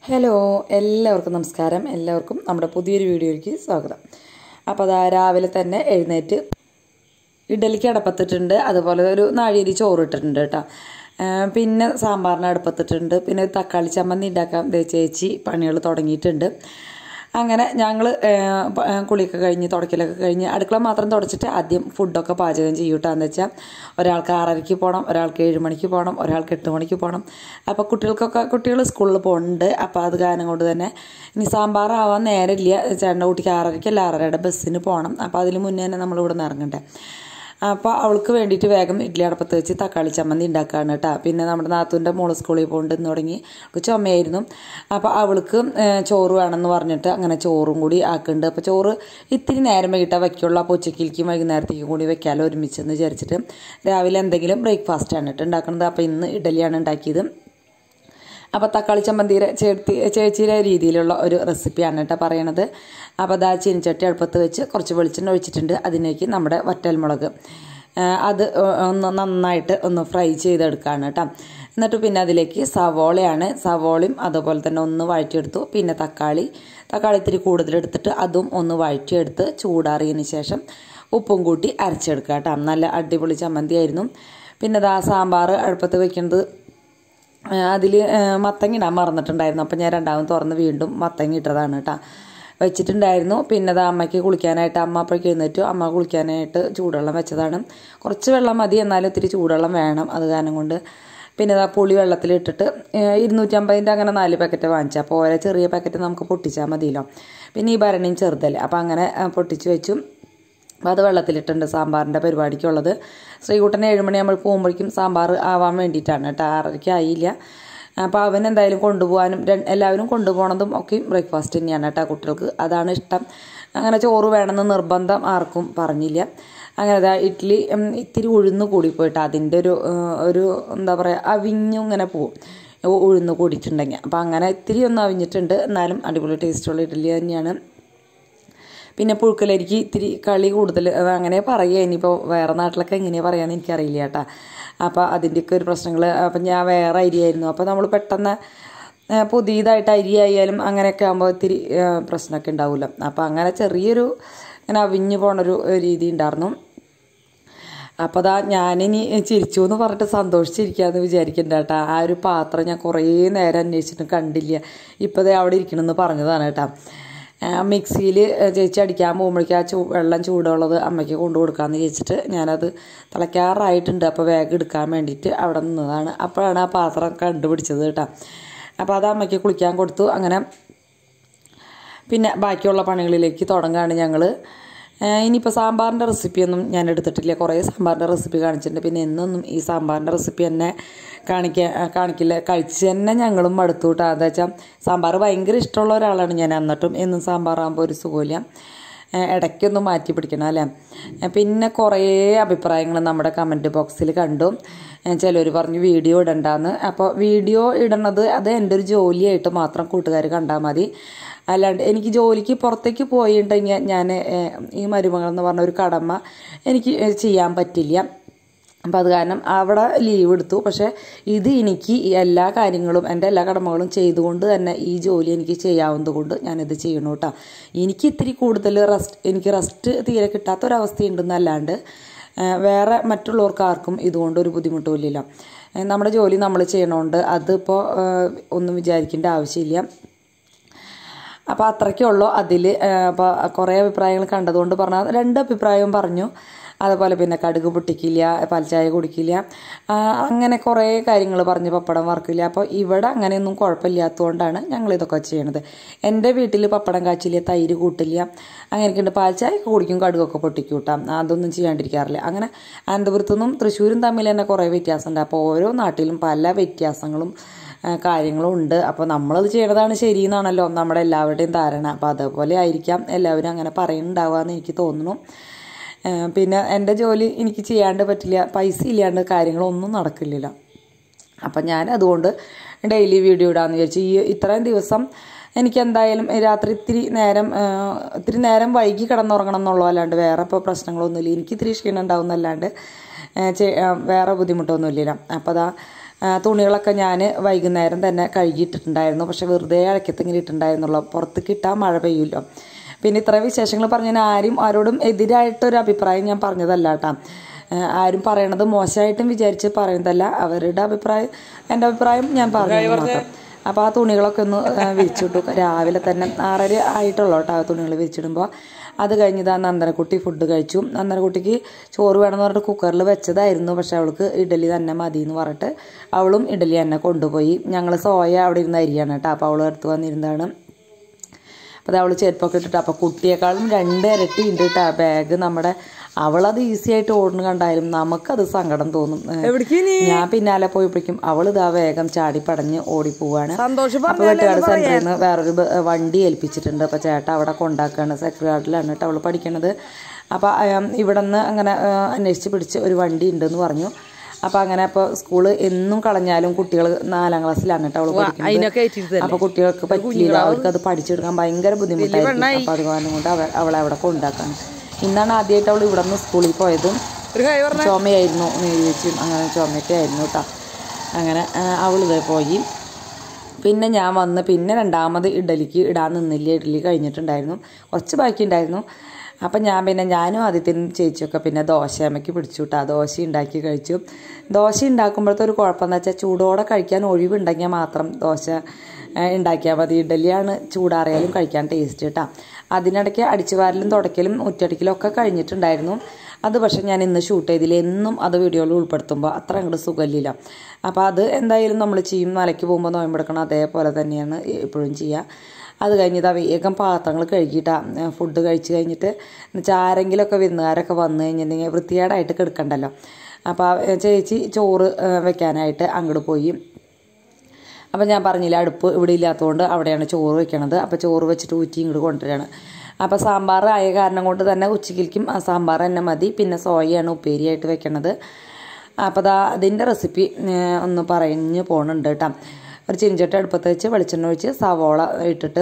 Hello എല്ലാവർക്കും നമസ്കാരം എല്ലാവർക്കും നമ്മുടെ പുതിയൊരു വീഡിയോയിലേക്ക് സ്വാഗതം അപ്പോൾ അതാ രാവിലെ തന്നെ എഴുന്നേറ്റ് ഇഡലിക്ക് അടപ്പത്തിട്ടുണ്ട് അതുപോലെ ഒരു നാഴിയരി ചോറ് ഇട്ടിട്ടുണ്ട് കേട്ടോ ആ, പിന്നെ സാമ്പാറിന് അടുപ്പത്തിട്ടുണ്ട് പിന്നെ ഒരു തക്കാളി ചമ്മന്തി ഉണ്ടാക്കാൻ ദേ ചേച്ചി പണികൾ തുടങ്ങിയിട്ടുണ്ട് അങ്ങനെ ഞങ്ങൾ കുളിയൊക്കെ കഴിഞ്ഞ് തുടക്കലൊക്കെ കഴിഞ്ഞ് അടുക്കള മാത്രം തുടച്ചിട്ട് ആദ്യം ഫുഡൊക്കെ പാചകം ചെയ്യൂട്ടാന്ന് വെച്ചാൽ ഒരാൾക്ക് ആറരയ്ക്ക് പോകണം ഒരാൾക്ക് ഏഴ് മണിക്ക് പോകണം ഒരാൾക്ക് എട്ട് മണിക്ക് പോകണം അപ്പോൾ കുട്ടികൾക്കൊക്കെ കുട്ടികൾ സ്കൂളിൽ പോകുന്നുണ്ട് അപ്പോൾ അത് കാരണം കൊണ്ട് തന്നെ ഇനി സാമ്പാറാവാൻ നേരമില്ല ചേട്ടൻ്റെ കുട്ടിക്ക് ആറരയ്ക്കല്ല ആറരയുടെ ബസ്സിന് പോകണം അപ്പോൾ അതിന് മുന്നേ തന്നെ നമ്മളിവിടെ നിന്ന് ഇറങ്ങണ്ടേ അപ്പോൾ അവൾക്ക് വേണ്ടിയിട്ട് വേഗം ഇഡ്ഡലി അടപ്പത്ത് വെച്ച് തക്കാളി ചമ്മന്തി ഉണ്ടാക്കുകയാണ് കേട്ടോ പിന്നെ നമ്മുടെ നാത്തൂൻ്റെ മോള് സ്കൂളിൽ പോകണ്ടെന്ന് തുടങ്ങി അവൾക്ക് ചുമയായിരുന്നു അപ്പോൾ അവൾക്ക് ഏഹ്, ചോറ് വേണമെന്ന് പറഞ്ഞിട്ട് അങ്ങനെ ചോറും കൂടി ആക്കുന്നുണ്ട് അപ്പോൾ ചോറ് ഇത്തിരി നേരം വൈകിട്ടാൽ വയ്ക്കുള്ളൂ അപ്പോൾ ഉച്ചക്കിലേക്കും വൈകുന്നേരത്തേക്കും കൂടി വെക്കാമല്ലോ ഒരുമിച്ചെന്ന് വിചാരിച്ചിട്ട് രാവിലെ എന്തെങ്കിലും ബ്രേക്ക്ഫാസ്റ്റ് ആണ് കേട്ടോ ഉണ്ടാക്കുന്നത് അപ്പോൾ ഇന്ന് ഇഡലിയാണ് ഉണ്ടാക്കിയത് അപ്പോൾ തക്കാളി ചമ്മന്തിയുടെ ചേർത്തി ചേച്ചിയുടെ രീതിയിലുള്ള ഒരു റെസിപ്പിയാണ് കേട്ടോ പറയണത് അപ്പോൾ അതാ ചീനിച്ചട്ടി അടുപ്പത്ത് വെച്ച് കുറച്ച് വെളിച്ചെണ്ണ ഒഴിച്ചിട്ടുണ്ട് അതിലേക്ക് നമ്മുടെ വറ്റൽമുളക് ആ, അത് ഒന്ന് നന്നായിട്ട് ഒന്ന് ഫ്രൈ ചെയ്തെടുക്കുകയാണ് കേട്ടോ എന്നിട്ട് പിന്നെ അതിലേക്ക് സവോളയാണ് സവോളയും അതുപോലെ തന്നെ ഒന്ന് വഴറ്റിയെടുത്തു പിന്നെ തക്കാളി തക്കാളി ഇത്തിരി കൂടുതലെടുത്തിട്ട് അതും ഒന്ന് വഴറ്റിയെടുത്ത് ചൂടാറിയതിന് ശേഷം ഉപ്പും കൂട്ടി അരച്ചെടുക്കുക കേട്ടോ നല്ല അടിപൊളി ചമ്മന്തിയായിരുന്നു പിന്നെ ഇതാ സാമ്പാർ അടുപ്പത്ത് വെക്കുന്നത് അതിൽ മത്തങ്ങ ഇടാൻ മറന്നിട്ടുണ്ടായിരുന്നു അപ്പം ഞാൻ രണ്ടാമത് തുറന്ന് വീണ്ടും മത്തങ്ങ ഇട്ടതാണ് കേട്ടോ വെച്ചിട്ടുണ്ടായിരുന്നു പിന്നെ അത് അമ്മയ്ക്ക് കുളിക്കാനായിട്ട് അമ്മ അപ്പോഴേക്ക് എഴുന്നേറ്റു അമ്മ കുളിക്കാനായിട്ട് ചൂടുവെള്ളം വെച്ചതാണ് കുറച്ച് വെള്ളം മതി എന്നാലും ഇത്തിരി ചൂടുവെള്ളം വേണം അത് കാരണം കൊണ്ട് പിന്നെ അത് ആ പുളി വെള്ളത്തിലിട്ടിട്ട് ഇരുന്നൂറ്റമ്പതിൻ്റെ അങ്ങനെ നാല് പാക്കറ്റ് വാങ്ങിച്ചു അപ്പോൾ ഓരോ ചെറിയ പാക്കറ്റ് നമുക്ക് പൊട്ടിച്ചാൽ മതിയല്ലോ പിന്നെ ഈ ഭരണിയും ചെറുതല്ലേ അപ്പോൾ അങ്ങനെ ആ, പൊട്ടിച്ച് വെച്ചു അപ്പോൾ അത് വെള്ളത്തിലിട്ടുണ്ട് സാമ്പാറിൻ്റെ പരിപാടിക്കുള്ളത് ശ്രീകുട്ടനെ ഏഴുമണി നമ്മൾ പോകുമ്പോഴേക്കും സാമ്പാർ ആവാൻ വേണ്ടിയിട്ടാണ് കേട്ടോ ആറരയ്ക്ക് ആയില്ല അപ്പോൾ അവൻ എന്തായാലും കൊണ്ടുപോകാനും ര- എല്ലാവരും കൊണ്ടുപോകണതും ഒക്കെ ബ്രേക്ക്ഫാസ്റ്റ് തന്നെയാണ് കേട്ടോ കുട്ടികൾക്ക് അതാണ് ഇഷ്ടം അങ്ങനെ ചോറ് വേണമെന്ന് നിർബന്ധം ആർക്കും പറഞ്ഞില്ല അങ്ങനെ അതാ ഇഡ്ഡലി ഉം, ഇത്തിരി ഉഴുന്ന് കൂടിപ്പോയിട്ട് അതിൻ്റെ ഒരു ഏഹ്, ഒരു എന്താ പറയുക അവിഞ്ഞും ഇങ്ങനെ പോവും ഉ- ഉഴുന്ന് കൂടിയിട്ടുണ്ടെങ്കിൽ അപ്പോൾ അങ്ങനെ ഇത്തിരി ഒന്ന് അവിഞ്ഞിട്ടുണ്ട് എന്നാലും അടിപൊളി ടേസ്റ്റുള്ള ഇഡ്ഡലി തന്നെയാണ് പിന്നെ പുഴുക്കലരിക്ക് ഇത്തിരി കളി കൂടുതൽ അത് അങ്ങനെ പറയുക ഇനിയിപ്പോൾ വേറെ നാട്ടിലൊക്കെ എങ്ങനെയാണ് പറയാന്ന് എനിക്കറിയില്ല കേട്ടോ അപ്പോൾ അതിൻ്റെയൊക്കെ ഒരു പ്രശ്നങ്ങൾ അപ്പം ഞാൻ വേറെ അരിയായിരുന്നു അപ്പോൾ നമ്മൾ പെട്ടെന്ന് ആ, പുതിയതായിട്ട് അരി ആയാലും അങ്ങനെയൊക്കെ ആകുമ്പോൾ ഇത്തിരി ആ, പ്രശ്നമൊക്കെ ഉണ്ടാവില്ല അപ്പോൾ അങ്ങനെ ചെറിയൊരു ഇങ്ങനെ അവിഞ്ഞു പോണൊരു രീതി ഉണ്ടായിരുന്നു അപ്പോൾ അതാ ഞാനിനി ചിരിച്ചു എന്ന് പറഞ്ഞിട്ട് സന്തോഷിച്ചിരിക്കാന്ന് വിചാരിക്കണ്ട കേട്ടോ ആ ഒരു പാത്രം ഞാൻ കുറേ നേരം അന്വേഷിച്ചിട്ടും കണ്ടില്ല ഇപ്പോൾ ദേ അവിടെ ഇരിക്കണമെന്ന് പറഞ്ഞതാണ് കേട്ടോ മിക്സിയിൽ ചേച്ചി അടിക്കാൻ പോകുമ്പോഴേക്കും ആ ചൂ വെള്ളം ചൂടുള്ളത് അമ്മയ്ക്ക് കൊണ്ടു കൊടുക്കാമെന്ന് ചോദിച്ചിട്ട് ഞാനത് തിളയ്ക്കാറായിട്ടുണ്ട് അപ്പോൾ വേഗം എടുക്കാൻ വേണ്ടിയിട്ട് അവിടെ നിന്നതാണ് അപ്പോഴാണ് ആ പാത്രം കണ്ടുപിടിച്ചത് കേട്ടോ അപ്പോൾ അത് അമ്മയ്ക്ക് കുളിക്കാൻ കൊടുത്തു അങ്ങനെ പിന്നെ ബാക്കിയുള്ള പണികളിലേക്ക് തുടങ്ങുകയാണ് ഞങ്ങൾ ഇനിയിപ്പോൾ സാമ്പാറിൻ്റെ റെസിപ്പിയൊന്നും ഞാൻ എടുത്തിട്ടില്ല കുറേ സാമ്പാറിൻ്റെ റെസിപ്പി കാണിച്ചിട്ടുണ്ട് പിന്നെ എന്നൊന്നും ഈ സാമ്പാറിൻ്റെ റെസിപ്പി തന്നെ കാണിക്കാൻ കാണിക്കില്ല കഴിച്ച് തന്നെ ഞങ്ങളും മടുത്തു കേട്ടോ എന്താ വെച്ചാൽ സാമ്പാർ ഭയങ്കര ഇഷ്ടമുള്ള ഒരാളാണ് ഞാൻ എന്നിട്ടും എന്നും സാമ്പാറാകുമ്പോൾ ഒരു സുഖമില്ല ഏഹ് ഇടയ്ക്കൊന്ന് മാറ്റി പിടിക്കണം അല്ലേ ഏഹ് പിന്നെ കുറേ അഭിപ്രായങ്ങൾ നമ്മുടെ കമൻറ്റ് ബോക്സിൽ കണ്ടു ചിലർ പറഞ്ഞു വീഡിയോ ഇടണ്ടാന്ന് അപ്പോൾ വീഡിയോ ഇടണത് അത് എൻ്റെ ഒരു ജോലിയായിട്ട് മാത്രം കൂട്ടുകാർ കണ്ടാൽ മതി അല്ലാണ്ട് എനിക്ക് ജോലിക്ക് പുറത്തേക്ക് പോയിട്ടുണ്ടെങ്കിൽ ഞാൻ ഏഹ്, ഈ മരുമകൾ എന്ന് പറഞ്ഞ ഒരു കടമ എനിക്ക് ഏഹ്, ചെയ്യാൻ പറ്റില്ല അപ്പം അത് കാരണം അവിടെ ലീവ് എടുത്തു പക്ഷേ ഇത് എനിക്ക് ഈ എല്ലാ കാര്യങ്ങളും എൻ്റെ എല്ലാ കടമകളും ചെയ്തുകൊണ്ട് തന്നെ ഈ ജോലി എനിക്ക് ചെയ്യാവുന്നത് കൊണ്ട് ഞാനിത് ചെയ്യണു കേട്ടോ എനിക്ക് ഇത്തിരി കൂടുതൽ റെസ്റ്റ് എനിക്ക് റെസ്റ്റ് തീരെ കിട്ടാത്തൊരവസ്ഥയുണ്ടെന്നല്ലാണ്ട് ഏഹ്, വേറെ മറ്റുള്ളവർക്ക് ആർക്കും ഇതുകൊണ്ട് ഒരു ബുദ്ധിമുട്ടുമില്ലല്ലോ ഏഹ്, നമ്മുടെ ജോലി നമ്മൾ ചെയ്യണോണ്ട് അതിപ്പോൾ ഏഹ്, ഒന്നും വിചാരിക്കേണ്ട ആവശ്യമില്ല അപ്പോൾ അത്രയ്ക്കേ ഉള്ളൂ അതിൽ അപ്പോൾ കുറേ അഭിപ്രായങ്ങൾ കണ്ടതുകൊണ്ട് പറഞ്ഞാൽ രണ്ട് അഭിപ്രായവും പറഞ്ഞു അതുപോലെ പിന്നെ കടുക് പൊട്ടിക്കില്ല പാൽച്ചായ കുടിക്കില്ല ആ, അങ്ങനെ കുറേ കാര്യങ്ങൾ പറഞ്ഞ് പപ്പടം വറക്കില്ല അപ്പോൾ ഇവിടെ അങ്ങനെയൊന്നും കുഴപ്പമില്ലാത്തതുകൊണ്ടാണ് ഞങ്ങൾ ഇതൊക്കെ ചെയ്യണത് എൻ്റെ വീട്ടിൽ പപ്പടം കാച്ചില്ല തൈര് കൂട്ടില്ല അങ്ങനെയൊക്കെ ഉണ്ട് പാൽച്ചായ ഒക്കെ കുടിക്കും കടുകൊക്കെ പൊട്ടിക്കും കൂട്ടാം അതൊന്നും ചെയ്യാണ്ടിരിക്കാറില്ല അങ്ങനെ അനന്തപുരത്തു നിന്നും തൃശ്ശൂരും തമ്മിൽ തന്നെ കുറേ വ്യത്യാസമുണ്ട് അപ്പോൾ ഓരോ നാട്ടിലും പല വ്യത്യാസങ്ങളും ആ, കാര്യങ്ങളും ഉണ്ട് അപ്പോൾ നമ്മളത് ചെയ്യണതാണ് ശരി എന്നാണല്ലോ നമ്മുടെ എല്ലാവരുടെയും ധാരണ അപ്പോൾ അതേപോലെ ആയിരിക്കാം എല്ലാവരും അങ്ങനെ പറയുന്നുണ്ടാവുക എന്ന് എനിക്ക് തോന്നുന്നു ആ, പിന്നെ എൻ്റെ ജോലി എനിക്ക് ചെയ്യാണ്ട് പറ്റില്ല പൈസ ഇല്ലാണ്ട് കാര്യങ്ങളൊന്നും നടക്കില്ലല്ലോ അപ്പം ഞാൻ അതുകൊണ്ട് ഡെയിലി വീഡിയോ ഇടാമെന്ന് വിചാരിച്ചു ഈ ഇത്രയും ദിവസം എനിക്ക് എന്തായാലും രാത്രി ഇത്തിരി നേരം ആ, ഇത്തിരി നേരം വൈകി കിടന്നുറങ്ങണം എന്നുള്ളൂ അല്ലാണ്ട് വേറെ ഇപ്പോൾ പ്രശ്നങ്ങളൊന്നുമില്ല എനിക്ക് ഇത്തിരി ക്ഷീണം ഉണ്ടാവുന്നല്ലാണ്ട് ആ, ചെ- ആ, വേറെ ബുദ്ധിമുട്ടൊന്നുമില്ല അപ്പോൾ അതാ ആ, തുണികളൊക്കെ ഞാൻ വൈകുന്നേരം തന്നെ കഴുകിയിട്ടിട്ടുണ്ടായിരുന്നു പക്ഷെ വെറുതെ ഇളക്കത്തിങ്ങനെ ഇട്ടുണ്ടായിരുന്നുള്ളൂ പുറത്തേക്ക് ഇട്ടാൽ മഴ പെയ്യുമല്ലോ പിന്നെ ഇത്രയും വിശേഷങ്ങൾ പറഞ്ഞാൽ ആരും ആരോടും എതിരായിട്ടൊരു അഭിപ്രായം ഞാൻ പറഞ്ഞതല്ല കേട്ടോ ആരും പറയണത് മോശമായിട്ടും വിചാരിച്ച് പറയുന്നതല്ല അവരുടെ അഭിപ്രായം എൻ്റെ അഭിപ്രായം ഞാൻ പറഞ്ഞു മാത്രം അപ്പോൾ ആ തുണികളൊക്കെ ഒന്ന് ആ, വിരിച്ചിട്ടു രാവിലെ തന്നെ ആറര ആയിട്ടുള്ളൂ കേട്ടോ ആ തുണികൾ വിരിച്ചിടുമ്പോൾ അത് കഴിഞ്ഞിതാ നന്ദനക്കുട്ടി ഫുഡ് കഴിച്ചു നന്ദനക്കുട്ടിക്ക് ചോറ് വേണമെന്ന് പറഞ്ഞിട്ട് കുക്കറിൽ വെച്ചതായിരുന്നു പക്ഷെ അവൾക്ക് ഇഡലി തന്നെ മതി എന്ന് പറഞ്ഞിട്ട് അവളും ഇഡലി തന്നെ കൊണ്ടുപോയി ഞങ്ങൾ സോയ അവിടെ ഇരുന്ന് അരിയാണ് കേട്ടോ അപ്പോൾ അവൾ അടുത്ത് വന്നിരുന്നതാണ് അപ്പോൾ അവൾ ചെരുപ്പൊക്കെ ഇട്ടിട്ട് അപ്പോൾ കുട്ടിയേക്കാളും രണ്ട് ഇരട്ടി ഉണ്ട് കേട്ടോ ബാഗ് നമ്മുടെ അവളത് ഈസി ആയിട്ട് ഓടുന്നു കണ്ടാലും നമുക്കത് സങ്കടം തോന്നും ഏ, എവിടേക്ക് ഇനി ഞാൻ പിന്നാലെ പോയപ്പോഴേക്കും അവൾ ഇതാ വേഗം ചാടി പടഞ്ഞ് ഓടിപ്പോവാണ് സന്തോഷം അപ്പോൾ വെട്ടുകാട് സെന്ററിൽ നിന്ന് വേറൊരു ബ- വണ്ടി ഏൽപ്പിച്ചിട്ടുണ്ട് അപ്പോൾ ചേട്ടാ അവിടെ കൊണ്ടാക്കുകയാണ് സെക്രട്ടറി ഗാർഡിലാണ് കേട്ടോ അവൾ പഠിക്കണത് അപ്പോൾ ഇവിടെ നിന്ന് അങ്ങനെ ആ, അന്വേഷിച്ച് പിടിച്ച് ഒരു വണ്ടി ഉണ്ടെന്ന് പറഞ്ഞു അപ്പോൾ അങ്ങനെ അപ്പോൾ സ്കൂള് എന്നും കളഞ്ഞാലും കുട്ടികൾ നാലാം ക്ലാസ്സിലാണ് കേട്ടോ അവൾ പഠിക്കുന്നത് അതിനൊക്കെ ഏറ്റിരുത്തല്ലേ അപ്പോൾ കുട്ടികൾക്ക് പറ്റില്ല അവർക്ക് അത് പഠിച്ചെടുക്കാൻ ഭയങ്കര ബുദ്ധിമുട്ടായിരിക്കും അപ്പോൾ അത് കാരണം കൊണ്ട് അവ അവളെ അവിടെ കൊണ്ടാക്കാണ് ഇന്നാണ് ആദ്യമായിട്ട് അവൾ ഇവിടെ നിന്ന് സ്കൂളിൽ പോയതും ഒരു കൈ പറഞ്ഞ ചുമയായിരുന്നു നീര് വെച്ചും അങ്ങനെ ചുമയൊക്കെ ആയിരുന്നു കേട്ടോ അങ്ങനെ അവൾ ഇതേ പോയി പിന്നെ ഞാൻ വന്ന് പിന്നെ രണ്ടാമത് ഇഡലിക്ക് ഇടാൻ നിന്നില്ല ഇഡലി കഴിഞ്ഞിട്ടുണ്ടായിരുന്നു കുറച്ച് ബാക്കി ഉണ്ടായിരുന്നു അപ്പം ഞാൻ പിന്നെ ഞാനും ആദ്യത്തിനും ചേച്ചിയൊക്കെ പിന്നെ ദോശയമ്മയ്ക്ക് പിടിച്ചു കേട്ടോ ദോശ ഉണ്ടാക്കി കഴിച്ചു ദോശ ഉണ്ടാക്കുമ്പോഴത്തെ ഒരു കുഴപ്പമെന്ന് വെച്ചാൽ ചൂടോടെ കഴിക്കാൻ ഒഴിവുണ്ടെങ്കിൽ മാത്രം ദോശ ഏഹ്, ഉണ്ടാക്കിയാൽ മതി ഇഡലിയാണ് ചൂടാറിയാലും കഴിക്കാൻ ടേസ്റ്റ് കേട്ടോ അതിനിടയ്ക്ക് അടിച്ചുവാരലും തുടയ്ക്കലും മുറ്റടിക്കലും ഒക്കെ കഴിഞ്ഞിട്ടുണ്ടായിരുന്നു അത് പക്ഷേ ഞാൻ ഇന്ന് ഷൂട്ട് ചെയ്തില്ല എന്നും അത് വീഡിയോയിൽ ഉൾപ്പെടുത്തുമ്പോൾ അത്ര അങ്ങോട്ട് സുഖമില്ല അപ്പോൾ അത് എന്തായാലും നമ്മൾ ചെയ്യും മലയ്ക്ക് പോകുമ്പോൾ നോയമ്പെടുക്കണം അതേപോലെ തന്നെയാണ് എപ്പോഴും ചെയ്യുക അത് കഴിഞ്ഞിട്ട് വേഗം പാത്രങ്ങൾ കഴുകിയിട്ടാണ് ഫുഡ് കഴിച്ച് കഴിഞ്ഞിട്ട് എന്നുവെച്ചാൽ ആരെങ്കിലുമൊക്കെ വിരുന്നുകാരൊക്കെ വന്നു കഴിഞ്ഞിട്ടുണ്ടെങ്കിൽ വൃത്തികേടായിട്ട് കിടക്കണ്ടല്ലോ അപ്പോൾ ആ ചേച്ചി ചോറ് ആ, വെക്കാനായിട്ട് അങ്ങോട്ട് പോയി അപ്പം ഞാൻ പറഞ്ഞില്ല അടുപ്പ് ഇവിടെ ഇല്ലാത്തതുകൊണ്ട് അവിടെയാണ് ചോറ് വെക്കണത് അപ്പോൾ ചോറ് വെച്ചിട്ട് ഊറ്റി ഇങ്ങോട്ട് കൊണ്ടുവരികയാണ് അപ്പോൾ സാമ്പാർ ആയ കാരണം കൊണ്ട് തന്നെ ഉച്ചക്കിലേക്കും ആ സാമ്പാർ തന്നെ മതി പിന്നെ സോയയാണ് ഉപ്പേരിയായിട്ട് വെക്കണത് അപ്പോൾ ദാ അതിൻ്റെ റെസിപ്പി ഒന്ന് പറഞ്ഞു പോകുന്നുണ്ട് കേട്ടോ ഒരു ചിഞ്ചട്ടി അടുപ്പത്ത് വെച്ച് വെളിച്ചെണ്ണ ഒഴിച്ച് സവോള ഇട്ടിട്ട്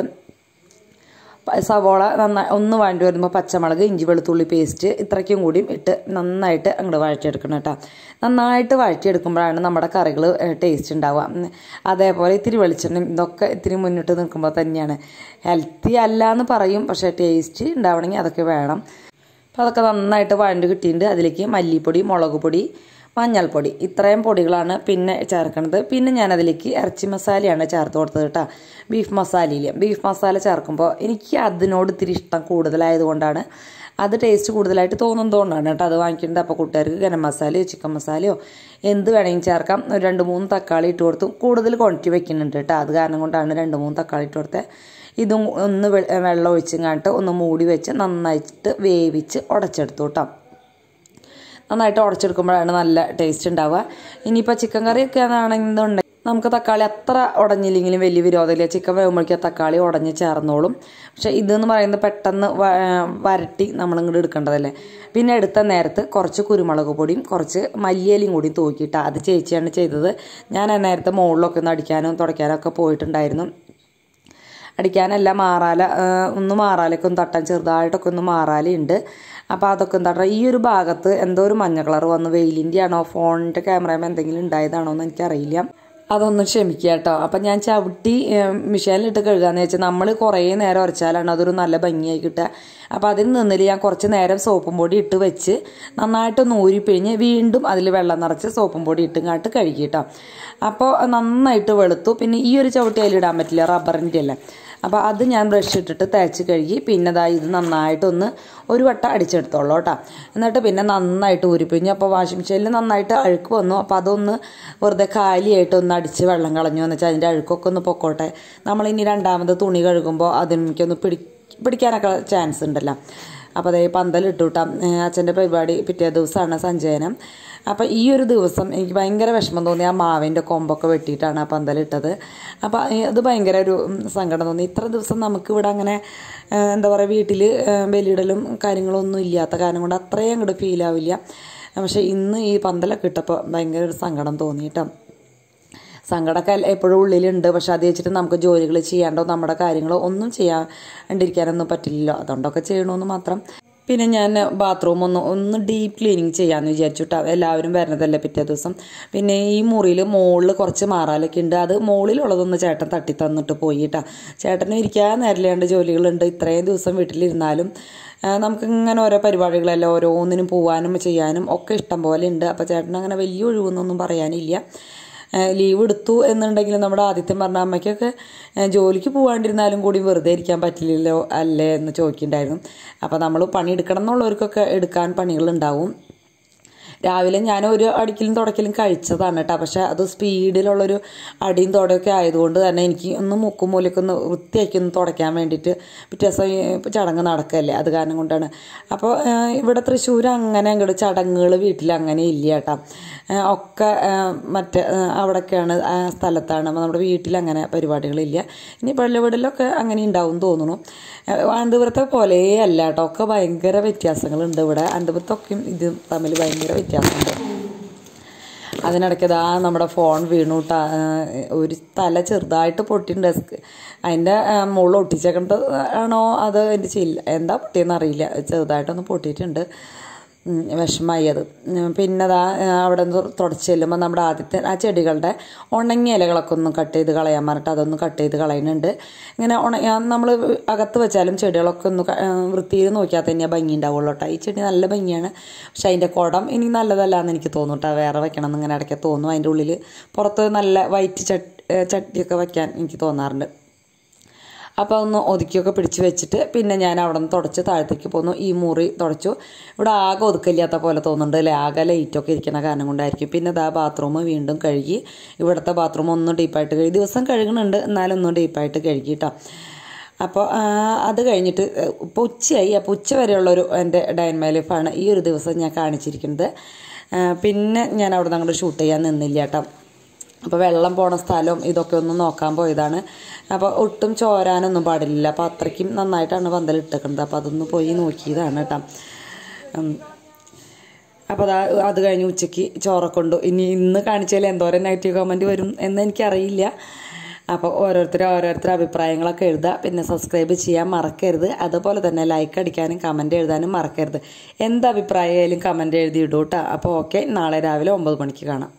പ- സവോള നന്നായി ഒന്ന് വഴണ്ടി വരുമ്പോൾ പച്ചമുളക് ഇഞ്ചി വെളുത്തുള്ളി പേസ്റ്റ് ഇത്രയ്ക്കും കൂടിയും ഇട്ട് നന്നായിട്ട് അങ്ങോട്ട് വഴറ്റിയെടുക്കണം കേട്ടോ നന്നായിട്ട് വഴറ്റിയെടുക്കുമ്പോഴാണ് നമ്മുടെ കറികൾ ടേസ്റ്റ് ഉണ്ടാവുക ഉം. അതേപോലെ ഇത്തിരി വെളിച്ചെണ്ണയും ഇതൊക്കെ ഇത്തിരി മുന്നിട്ട് നിൽക്കുമ്പോൾ തന്നെയാണ് ഹെൽത്തി അല്ല എന്ന് പറയും പക്ഷേ ടേസ്റ്റ് ഉണ്ടാവണമെങ്കിൽ അതൊക്കെ വേണം അപ്പോൾ അതൊക്കെ നന്നായിട്ട് വഴണ്ട് കിട്ടിയിട്ടുണ്ട് അതിലേക്ക് മല്ലിപ്പൊടി മുളക് പൊടി മഞ്ഞൾപ്പൊടി ഇത്രയും പൊടികളാണ് പിന്നെ ചേർക്കണത് പിന്നെ ഞാൻ അതിലേക്ക് ഇറച്ചി മസാലയാണ് ചേർത്ത് കൊടുത്തത് കേട്ടോ ബീഫ് മസാലയിൽ ബീഫ് മസാല ചേർക്കുമ്പോൾ എനിക്ക് അതിനോട് ഇത്തിരി ഇഷ്ടം കൂടുതലായതുകൊണ്ടാണ് അത് ടേസ്റ്റ് കൂടുതലായിട്ട് തോന്നുന്നതുകൊണ്ടാണ് കേട്ടോ അത് വാങ്ങിക്കുന്നത് അപ്പോൾ കൂട്ടുകാർക്ക് ഗരം മസാലയോ ചിക്കൻ മസാലയോ എന്ത് വേണമെങ്കിലും ചേർക്കാം ഒരു രണ്ട് മൂന്ന് തക്കാളി ഇട്ട് കൊടുത്തു കൂടുതൽ ക്വാണ്ടിറ്റി വെക്കുന്നുണ്ട് കേട്ടോ അത് കാരണം കൊണ്ടാണ് രണ്ട് മൂന്ന് തക്കാളി ഇട്ട് കൊടുത്തത് ഇതും ഒന്ന് വെ- വെള്ളം ഒഴിച്ചിങ്ങാട്ട് ഒന്ന് മൂടി വെച്ച് നന്നായിട്ട് വേവിച്ച് ഉടച്ചെടുത്തു കേട്ടോ നന്നായിട്ട് ഉടച്ചെടുക്കുമ്പോഴാണ് നല്ല ടേസ്റ്റ് ഉണ്ടാവുക ഇനിയിപ്പോൾ ചിക്കൻ കറിയൊക്കെ ആണെന്നുണ്ടെങ്കിൽ നമുക്ക് തക്കാളി അത്ര ഉടഞ്ഞില്ലെങ്കിലും വലിയ വിരോധമില്ല ചിക്കൻ വേകുമ്പോഴേക്കും തക്കാളി ഉടഞ്ഞ് ചേർന്നോളും പക്ഷേ ഇതെന്ന് പറയുന്നത് പെട്ടെന്ന് വ- വരട്ടി നമ്മളിങ്ങോട്ട് എടുക്കേണ്ടതല്ലേ പിന്നെ എടുത്ത നേരത്ത് കുറച്ച് കുരുമുളക് പൊടിയും കുറച്ച് മല്ലിയിലയും കൂടി തൂക്കിയിട്ട് അത് ചേച്ചിയാണ് ചെയ്തത് ഞാൻ ആ നേരത്തെ മുകളിലൊക്കെ ഒന്ന് അടിക്കാനും തുടയ്ക്കാനും ഒക്കെ പോയിട്ടുണ്ടായിരുന്നു അടിക്കാനല്ല മാറാല ആ, ഒന്ന് മാറാലൊക്കെ ഒന്ന് തട്ടാൻ ചെറുതായിട്ടൊക്കെ ഒന്ന് മാറാലുണ്ട് അപ്പോൾ അതൊക്കെ എന്താ പറയുക ഈ ഒരു ഭാഗത്ത് എന്തോ ഒരു മഞ്ഞ കളർ വന്ന് വെയിലിൻ്റെ ആണോ ഫോണിൻ്റെ ക്യാമറയിൽ എന്തെങ്കിലും ഉണ്ടായതാണോ എന്ന് എനിക്കറിയില്ല അതൊന്ന് ക്ഷമിക്കുക കേട്ടോ അപ്പം ഞാൻ ചവിട്ടി മിഷീനിലിട്ട് കഴുകാന്ന് വെച്ചാൽ നമ്മൾ കുറേ നേരം ഉരച്ചാലാണ് അതൊരു നല്ല ഭംഗിയായി കിട്ടുക അപ്പോൾ അതിൽ നിന്നിൽ ഞാൻ കുറച്ച് നേരം സോപ്പും പൊടി ഇട്ട് വെച്ച് നന്നായിട്ടൊന്ന് ഊരിപ്പിഴിഞ്ഞ് വീണ്ടും അതിൽ വെള്ളം നിറച്ച് സോപ്പും പൊടി ഇട്ടുങ്ങാട്ട് കഴുകി കേട്ടോ അപ്പോൾ നന്നായിട്ട് വെളുത്തു പിന്നെ ഈ ഒരു ചവിട്ടി അതിലിടാൻ പറ്റില്ല റബ്ബറിൻ്റെ അല്ലേ അപ്പോൾ അത് ഞാൻ ബ്രഷ് ഇട്ടിട്ട് തേച്ച് കഴുകി പിന്നെ ദാ ഇത് നന്നായിട്ടൊന്ന് ഒരു വട്ടം അടിച്ചെടുത്തോളൂ കേട്ടോ എന്നിട്ട് പിന്നെ നന്നായിട്ട് ഊരിപ്പിഞ്ഞു അപ്പോൾ വാഷിംഗ് മെഷീനിൽ നന്നായിട്ട് അഴുക്ക് വന്നു അപ്പോൾ അതൊന്ന് വെറുതെ കാലിയായിട്ട് ഒന്ന് അടിച്ച് വെള്ളം കളഞ്ഞു എന്ന് വെച്ചാൽ അതിൻ്റെ അഴുക്കൊക്കെ ഒന്ന് പൊക്കോട്ടെ നമ്മളിനി രണ്ടാമത് തുണി കഴുകുമ്പോൾ അതിനൊന്ന് പിടി പിടിക്കാനൊക്കെ ചാൻസ് ഉണ്ടല്ലോ അപ്പോൾ അതേ പന്തലിട്ടു കിട്ടാം അച്ഛൻ്റെ പരിപാടി പിറ്റേ ദിവസമാണ് സഞ്ചയനം അപ്പോൾ ഈ ഒരു ദിവസം എനിക്ക് ഭയങ്കര വിഷമം തോന്നി ആ മാവിൻ്റെ കൊമ്പൊക്കെ വെട്ടിയിട്ടാണ് ആ പന്തലിട്ടത് അപ്പോൾ അത് ഭയങ്കര ഒരു ഉം, സങ്കടം തോന്നി ഇത്ര ദിവസം നമുക്ക് ഇവിടെ അങ്ങനെ ആ, എന്താ പറയുക വീട്ടിൽ ബലിയിടലും കാര്യങ്ങളൊന്നും ഇല്ലാത്ത കാരണം കൊണ്ട് അത്രയും അങ്ങോട്ട് ഫീൽ ആവില്ല പക്ഷേ ഇന്ന് ഈ പന്തലൊക്കെ ഇട്ടപ്പോൾ ഭയങ്കര ഒരു സങ്കടം തോന്നി കേട്ടോ സങ്കടമൊക്കെ എപ്പോഴും ഉള്ളിലുണ്ട് പക്ഷെ അത് വെച്ചിട്ട് നമുക്ക് ജോലികൾ ചെയ്യാണ്ടോ നമ്മുടെ കാര്യങ്ങളോ ഒന്നും ചെയ്യാണ്ടിരിക്കാനൊന്നും പറ്റില്ലല്ലോ അതുകൊണ്ടൊക്കെ ചെയ്യണമെന്ന് മാത്രം പിന്നെ ഞാൻ ബാത്റൂം ഒന്ന് ഒന്ന് ഡീപ്പ് ക്ലീനിങ് ചെയ്യാമെന്ന് വിചാരിച്ചു കേട്ടോ എല്ലാവരും വരുന്നതല്ലേ പിറ്റേ ദിവസം പിന്നെ ഈ മുറിയിൽ മുകളിൽ കുറച്ച് മാറാലൊക്കെ ഉണ്ട് അത് മുകളിലുള്ളതൊന്ന് ചേട്ടൻ തട്ടി തന്നിട്ട് പോയി കേട്ടോ ചേട്ടന് ഇരിക്കാൻ നേരില്ലാണ്ട് ജോലികളുണ്ട് ഇത്രയും ദിവസം വീട്ടിലിരുന്നാലും ആ, നമുക്ക് ഇങ്ങനെ ഓരോ പരിപാടികളെല്ലാം ഓരോന്നിനും പോകാനും ചെയ്യാനും ഒക്കെ ഇഷ്ടം പോലെ ഉണ്ട് അപ്പോൾ ചേട്ടൻ അങ്ങനെ വലിയ ഒഴിവൊന്നും പറയാനില്ല ലീവ് എടുത്തു എന്നുണ്ടെങ്കിൽ നമ്മുടെ ആദിത്യം പറഞ്ഞ അമ്മയ്ക്കൊക്കെ ഏ, ജോലിക്ക് പോകാണ്ടിരുന്നാലും കൂടി വെറുതെ ഇരിക്കാൻ പറ്റില്ലല്ലോ അല്ലേ എന്ന് ചോദിക്കുന്നുണ്ടായിരുന്നു അപ്പോൾ നമ്മൾ പണിയെടുക്കണം എന്നുള്ളവർക്കൊക്കെ എടുക്കാൻ പണികളുണ്ടാവും രാവിലെ ഞാൻ ഒരു അടിക്കലും തുടക്കലും കഴിച്ചതാണ് കേട്ടോ പക്ഷെ അത് സ്പീഡിലുള്ളൊരു അടിയും തുടയൊക്കെ ആയതുകൊണ്ട് തന്നെ എനിക്ക് ഒന്ന് മുക്കും മൂലയൊക്കെ ഒന്ന് വൃത്തിയാക്കി ഒന്ന് തുടയ്ക്കാൻ വേണ്ടിയിട്ട് പിറ്റേ ദിവസം ഈ ചടങ്ങ് നടക്കല്ലേ അത് കാരണം കൊണ്ടാണ് അപ്പോൾ ഏഹ്, ഇവിടെ തൃശ്ശൂർ അങ്ങനെ അങ്ങോട്ട് ചടങ്ങുകൾ വീട്ടിൽ അങ്ങനെ ഇല്ല കേട്ടോ ഏഹ്, ഒക്കെ ഏഹ്, മറ്റേ ഏഹ്, അവിടെയൊക്കെയാണ് ആ സ്ഥലത്താണ് അപ്പോൾ നമ്മുടെ വീട്ടിൽ അങ്ങനെ പരിപാടികളില്ല ഇനി പള്ളിവീടിലൊക്കെ അങ്ങനെ ഉണ്ടാവും എന്ന് തോന്നുന്നു ഏഹ്, അനന്തപുരത്തെ പോലെ അല്ല കേട്ടോ ഒക്കെ ഭയങ്കര വ്യത്യാസങ്ങളുണ്ട് ഇവിടെ അനന്തപുരത്തൊക്കെയും ഇതും തമ്മിൽ ഭയങ്കര വ്യത്യാസമുണ്ട് അതിനിടയ്ക്ക് ഇതാ നമ്മുടെ ഫോൺ വീണു ട്ടാ. ഏഹ് ഒരു തല ചെറുതായിട്ട് പൊട്ടിയിട്ടുണ്ട് ഡെസ്ക് അതിൻ്റെ മുകളിൽ ഒട്ടിച്ചേക്കുന്നത് ആണോ അത് എൻ്റെ ചില്ല എന്താ പൊട്ടിയെന്ന് അറിയില്ല ചെറുതായിട്ടൊന്ന് പൊട്ടിയിട്ടുണ്ട് ഉം, വിഷമായി അത് ഉം, പിന്നെ അതാ അവിടെ നിന്ന് തുടച്ച് ചെല്ലുമ്പോൾ നമ്മുടെ ആദ്യത്തെ ആ ചെടികളുടെ ഉണങ്ങിയ ഇലകളൊക്കെ ഒന്ന് കട്ട് ചെയ്ത് കളയാൻ പറഞ്ഞിട്ട് അതൊന്ന് കട്ട് ചെയ്ത് കളയുന്നുണ്ട് ഇങ്ങനെ ഉണ നമ്മൾ അകത്ത് വെച്ചാലും ചെടികളൊക്കെ ഒന്ന് ക- ആ, വൃത്തിയിൽ നോക്കിയാൽ തന്നെ ഭംഗി ഉണ്ടാവുള്ളൂ കേട്ടോ ഈ ചെടി നല്ല ഭംഗിയാണ് പക്ഷെ അതിൻ്റെ കുടം ഇനി നല്ലതല്ല എന്ന് എനിക്ക് തോന്നും കേട്ടോ വേറെ വെക്കണം എന്ന് ഇങ്ങനെ ഇടയ്ക്ക് തോന്നും അതിൻ്റെ ഉള്ളിൽ പുറത്ത് നല്ല വൈറ്റ് ചട്ടി ചട്ടിയൊക്കെ വയ്ക്കാൻ എനിക്ക് തോന്നാറുണ്ട് അപ്പോൾ ഒന്ന് ഒതുക്കിയൊക്കെ പിടിച്ച് വെച്ചിട്ട് പിന്നെ ഞാൻ അവിടെ നിന്ന് തുടച്ച് താഴത്തേക്ക് പോന്നു ഈ മുറി തുടച്ചു ഇവിടെ ആകെ ഒതുക്കില്ലാത്ത പോലെ തോന്നുന്നുണ്ട് അല്ലേ ആകെ ലൈറ്റൊക്കെ ഇരിക്കണ കാരണം കൊണ്ടായിരിക്കും പിന്നെ ഇതാ ബാത്റൂം വീണ്ടും കഴുകി ഇവിടുത്തെ ബാത്റൂം ഒന്നും ഡീപ്പായിട്ട് കഴുകി ദിവസം കഴുകുന്നുണ്ട് എന്നാലും ഒന്നും ഡീപ്പായിട്ട് കഴുകി കേട്ടോ അപ്പോൾ ആ, അത് കഴിഞ്ഞിട്ട് ഇപ്പോൾ ഉച്ചയായി അപ്പോൾ ഉച്ച വരെയുള്ളൊരു എൻ്റെ ഡൈൻമൈ ലൈഫാണ് ഈ ഒരു ദിവസം ഞാൻ കാണിച്ചിരിക്കുന്നത് ആ, പിന്നെ ഞാൻ അവിടെ നിന്ന് അങ്ങോട്ട് ഷൂട്ട് ചെയ്യാൻ നിന്നില്ല കേട്ടോ അപ്പോൾ വെള്ളം പോണ സ്ഥലവും ഇതൊക്കെ ഒന്ന് നോക്കാൻ പോയതാണ് അപ്പോൾ ഒട്ടും ചോരാനൊന്നും പാടില്ല അപ്പോൾ അത്രയ്ക്കും നന്നായിട്ടാണ് പന്തൽ ഇട്ടേക്കുന്നത് അപ്പോൾ അതൊന്ന് പോയി നോക്കിയതാണ് കേട്ടോ ഉം. അപ്പോൾ അതാ അത് കഴിഞ്ഞ് ഉച്ചയ്ക്ക് ചോറൊക്കെ കൊണ്ടു ഇനി ഇന്ന് കാണിച്ചാൽ എന്തോരം നെഗറ്റീവ് കമൻറ്റ് വരും എന്ന് എനിക്കറിയില്ല അപ്പോൾ ഓരോരുത്തർ ഓരോരുത്തർ അഭിപ്രായങ്ങളൊക്കെ എഴുതുക പിന്നെ സബ്സ്ക്രൈബ് ചെയ്യാൻ മറക്കരുത് അതുപോലെ തന്നെ ലൈക്ക് അടിക്കാനും കമൻറ്റ് എഴുതാനും മറക്കരുത് എന്ത് അഭിപ്രായമായാലും കമൻറ്റ് എഴുതി ഇടൂ കേട്ടോ അപ്പോൾ ഓക്കെ നാളെ രാവിലെ ഒമ്പത് മണിക്ക് കാണാം